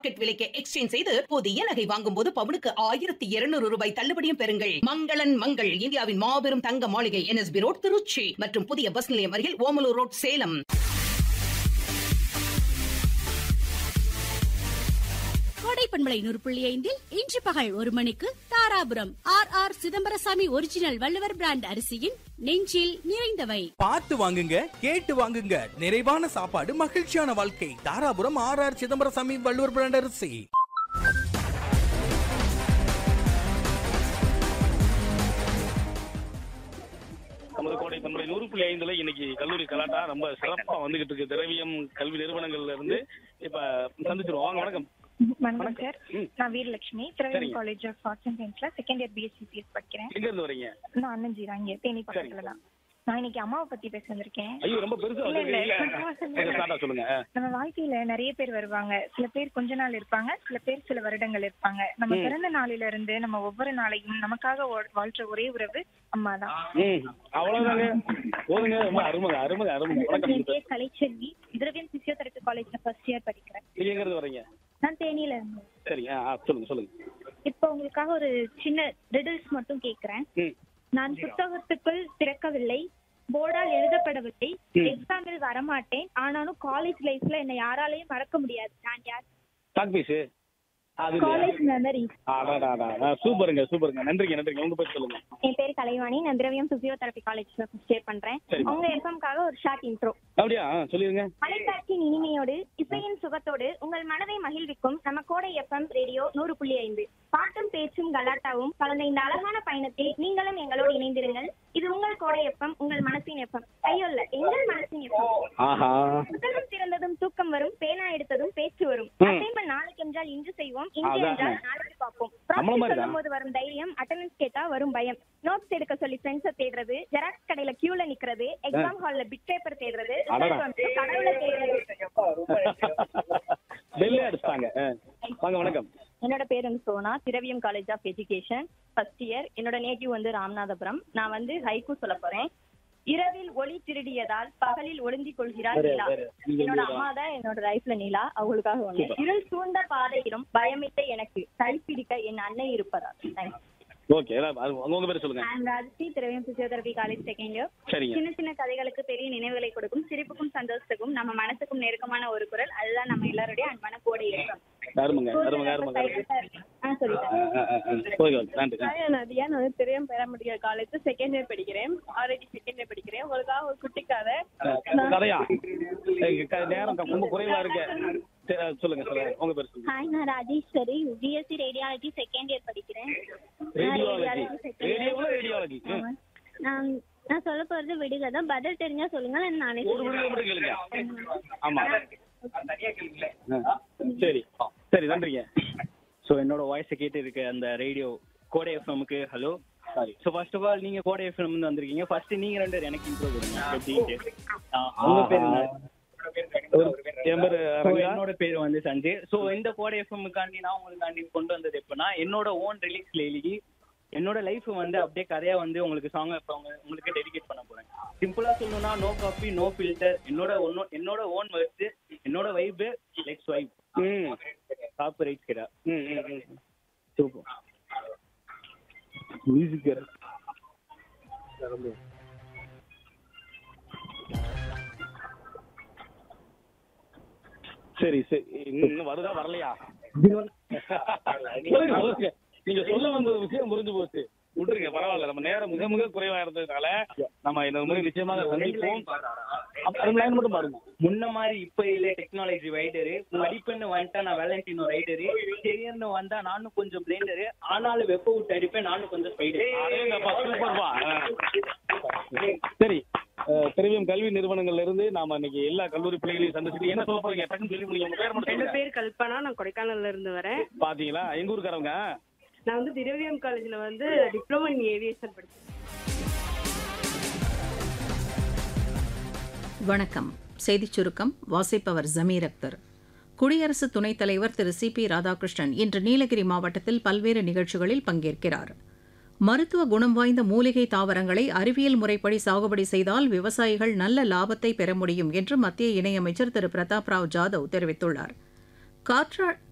Market விலைக்கு exchange செய்து புதிய நகை வாங்கும் போது பவுனுக்கு ஆயிரத்தி இருநூறு ரூபாய் தள்ளுபடியும் பெறுங்கள் மங்களன் மங்கள் இந்தியாவின் மாபெரும் தங்க மாளிகை என்எஸ்பி ரோட் திருச்சி மற்றும் புதிய பஸ் நிலையம் அருகில் ஓமலூர் ரோட் சேலம் கோடை பண்பலை நூறு புள்ளி ஐந்தில் இன்று பகல் ஒரு மணிக்கு Dharapuram R R Chidambaraswamy original Valluvar brand அரிசியின் நெஞ்சில் நிறைந்தவை பார்த்து வாங்குங்க கேட்டு வாங்குங்க நிறைவான சாப்பாடு மகிழ்ச்சியான வாழ்க்கை Dharapuram R R Chidambaraswamy Valluvar brand அரிசி நமது கோடை பண்பலை நூறு புள்ளி ஐந்துல இன்னைக்கு கல்லூரி கலாட்டா ரொம்ப சிறப்பா வந்துகிட்டு இருக்கு திரவியம் கல்வி நிறுவனங்கள்ல இருந்து இப்ப சந்திச்சிருவோம் வாங்க வணக்கம் வணக்கம் சார் ம். நான் வீரலட்சுமி திரவியம் சரிங்க. காலேஜ் ஆஃப் ஆர்ட்ஸ் அண்ட் சயின்ஸ்ல செகண்ட் இயர் பிஎஸ்சி சிஎஸ் படிக்கிறேன் எங்க இருந்து வரீங்க நான் அண்ணன்ஜீரா இங்க தேனி பக்கத்துல தான் நான் இன்னைக்கு அம்மாவை பத்தி பேச வந்திருக்கேன் ஐயோ ரொம்ப பெருசா இல்ல, இல்ல. வச்சிருக்கீங்க ஸ்டார்டா சொல்லுங்க நம்ம வாழ்க்கையில நிறைய பேர் வருவாங்க சில பேர் கொஞ்ச நாள் இருப்பாங்க சில பேர் சில வருடங்கள் இருப்பாங்க நம்ம ம். பிறந்த நாளில இருந்து நம்ம ஒவ்வொரு நாளையும் நமக்காக வா- வாழ்ற ஒரே உறவு அம்மா தான் ம் அவ்வளவுதாங்க போதுங்க ரொம்ப அருமைங்க அருமைங்க அருமைங்க வணக்கம் என் பேர் கலைச்செல்வி திரவியம் பிசியோதெரபி காலேஜ்ல ஃபர்ஸ்ட் இயர் படிக்கிறேன் நீங்க எங்க இருந்து வரீங்க நான் தேனியில இருந்தேன் சரிங்க ஆ, சொல்லுங்க சொல்லுங்க இப்போ உங்களுக்காக ஒரு சின்ன ரிடில்ஸ் மட்டும் கேக்குறேன் ம் நான் புத்தகத்துக்குள் திறக்கவில்லை போர்டால் எழுதப்படவில்லை ம். எக்ஸாமில் வரமாட்டேன் ஆனாலும் காலேஜ் லைஃப்ல என்னை யாராலையும் மறக்க முடியாது நான் யார் டாக் பீஸ் அது இல்லையா? காலேஜ் மெமரி அடாடாடா. ஆ, சூப்பருங்க சூப்பருங்க நன்றிங்க நன்றிங்க உங்க பேர் சொல்லுங்க என் பேர் கலைவாணி நான் திரவியம் பிசியோதெரபி காலேஜ்ல ஃபர்ஸ்ட் இயர் பண்றேன் சரிம்மா. உங்க எஃப்எம்காக ஒரு ஷார்ட் இன்ட்ரோ அப்படியா ஆ, சொல்லிருங்க மலைக்காட்சியின் இனிமையோடு இசையின் சுகத்தோடு உங்கள் மனதை மகிழ்விக்கும் நம்ம கோடை எஃப்எம் ரேடியோ நூறு புள்ளி ஐந்து பாட்டும் பேச்சும் கலாட்டாவும் கலந்த இந்த அழகான பயணத்தில் நீங்களும் எங்களோடு இணைந்திருங்கள் இது உங்கள் கோடை எஃப்எம் உங்கள் மனசின் எஃப்எம் கையொல்ல எங்கள் மனசின் எஃப்எம் ஆஹா புத்தகம் திறந்ததும் தூக்கம் வரும் பேனா எடுத்ததும் பேச்சு வரும் ம். அசைன்மெண்ட் நாளைக்கு என்றால் இன்று செய்வோம் இன்று அதான். என்றால் நாளைக்கு பார்ப்போம் நம்மள மாதிரி சொல்லும் போது வரும் தைரியம் அட்டெண்டன்ஸ் கேட்டா வரும் பயம் நோட்ஸ் எடுக்க சொல்லி ஃப்ரெண்ட்ஸை தேடுறது ஜெராக்ஸ் கடையில கியூல நிக்கிறது எக்ஸாம் ஹால்ல பிட் பேப்பர் தேடுறது அடடா. result வந்து கடவுளை தேடுறது பெல்லே அடிச்சிட்டாங்க ஆ. வாங்க வணக்கம் என்னோட பேர் வந்து Sona Thiraviyam college of education first year என்னோட நேட்டிவ் வந்து ராமநாதபுரம் நான் வந்து ஹைக்கூ சொல்ல போறேன் இரவில் ஒளி திருடியதால் பகலில் ஒளிந்திக் கொள்கிறார் வேற, நிலா வேற. நீங்க என்னோட வந்து அம்மா தான் என்னோட லைஃப்ல நிலா அவங்களுக்காக ஒண்ணு Super. இருள் சூழ்ந்த பாதையிலும் பயமிட்ட எனக்கு கைப்பிடிக்க என் அன்னை இருப்பதா தேங்க்ஸ் ஓகே அது உங்க உங்க பேர் சொல்லுங்க அண்ட் ராஜஸ்ரீ திரவியம் பிசியோதெரபி காலேஜ் செகண்ட் இயர் சரிங்க சின்ன சின்ன கதைகளுக்கு பெரிய நினைவுகளை கொடுக்கும் சிரிப்புக்கும் சந்தோஷத்துக்கும் நம்ம மனசுக்கும் நெருக்கமான ஒரு குரல் அதுதான் நம்ம எல்லாருடைய அன்பான கோடை இருக்கும் அருமைங்க அருமைங்க அருமைங்க அருமைங்க ஆ சொல்லிட்டேன் ஆ, ஆ, ஆ. ஓகே ஓகே நன்றி நன்றி. நதியா நான் வந்து திரையம் பெறமுடிய காலேஜ் செகண்ட் இயர் படிக்கிறேன் ஆல்ரெடி செகண்ட் இயர் படிக்கிறேன் உங்களுக்காக ஒரு குட்டி கதை ஆ, கதையா ஏய், க- நேரம் க- ரொம்ப குறைவா இருக்கு சரி, ஆ, சொல்லுங்க சொல்லுங்க உங்க பேர் சொல்லுங்க ஹாய் நான் Rajeshwari BSc radiology second year படிக்கிறேன் ரேடியாலஜி ரேடியோல ரேடியாலஜி ம். நான் நான் சொல்ல போறது விடுகதை பதில் தெரிஞ்சா சொல்லுங்க இல்ல நானே ஒரு விடுதலை மட்டும் கேளுங்க ஆமா ஆ, சரி சரி நன்றிங்க ஸோ என்னோட வாய்ஸை கேட்டு இருக்க அந்த ரேடியோ கோடை எஃப்எம்க்கு hello sorry so first of all நீங்க கோடை எஃப்எம் வந்து வந்திருக்கீங்க ஃபர்ஸ்ட் நீங்க ரெண்டு பேரும் எனக்கு இன்ட்ரோ கொடுங்க எப்படின்ட்டு ஆ, உங்க பேர் என்ன என் பேரு So, ரங்கா என்னோட பேர் வந்து சஞ்சய் ஸோ இந்த கோடை எஃப்எம்முக்காண்டி நான் உங்களுக்காண்டி கொண்டு வந்தது எப்படின்னா என்னோட ஓன் ரிலீக்ஸ்ல எழுதி என்னோட லைஃப் வந்து அப்படியே கதையா வந்து உங்களுக்கு சாங் இப்போ உங்களுக்கு டெடிகேட் பண்ண போறேன் சிம்பிளா சொல்லணும்னா நோ காஃபி நோ ஃபில்டர் என்னோட ஒன்னோ என்னோட ஓன் வேர்ட்ஸ் என்னோட வைப் லெக்ஸ் வைப் ம் காப்பு ரைட் கிடா ம் ம், ம் சூப்பர் மியூசிக் சரி சரி இன்னும் வருதா வரலையா சொல்லுங்க, சொல்லுங்க. நீங்க சொல்ல வந்த ஒரு விஷயம் புரிஞ்சு போச்சு விட்டுருங்க பரவாயில்ல நம்ம நேரம் மிக மிக குறைவா இருந்ததுனால நம்ம இந்த மாதிரி நிச்சயமாக சந்திப்போம் அப்ப ரெண்டு லைன் மட்டும் பாருங்க முன்ன மாதிரி இப்ப இல்ல டெக்னாலஜி வைடரு படிப்புன்னு வந்துட்டா நான் வேலண்டினோ ரைடரு கெரியர்னு வந்தா நானும் கொஞ்சம் பிளேண்டரு ஆனாலும் வெப்ப விட்டு அடிப்பேன் நானும் கொஞ்சம் ஸ்பைடரு அடேங்கப்பா, சூப்பர்ப்பா. ஆ. சரி அஹ், திரவியம் கல்வி நிறுவனங்கள்ல இருந்து நாம இன்னைக்கு எல்லா கல்லூரி பிள்ளைகளையும் சந்திச்சுட்டு என்ன சொல்ல போறீங்க டக்குன்னு சொல்லி முடியும் உங்க பேர் மட்டும் என் சொல்லுங்க. பேர் கல்பனா நான் கொடைக்கானல்ல இருந்து வரேன் பாத்தீங்களா எங்க ஊருக்காரவங்க நான் வந்து திரவியம் காலேஜ்ல வந்து டிப்ளமோ இன் ஏவியேஷன் படிச்சேன் வணக்கம் செய்திச் சுருக்கம் வாசிப்பவர் ஜமீர் அக்தர் குடியரசு துணைத் தலைவர் திரு சி பி ராதாகிருஷ்ணன் இன்று நீலகிரி மாவட்டத்தில் பல்வேறு நிகழ்ச்சிகளில் பங்கேற்கிறார் மருத்துவ குணம் வாய்ந்த மூலிகை தாவரங்களை அறிவியல் முறைப்படி சாகுபடி செய்தால் விவசாயிகள் நல்ல லாபத்தை பெற முடியும் என்று மத்திய இணையமைச்சர் திரு பிரதாப் ராவ் ஜாதவ் தெரிவித்துள்ளார் காற்றா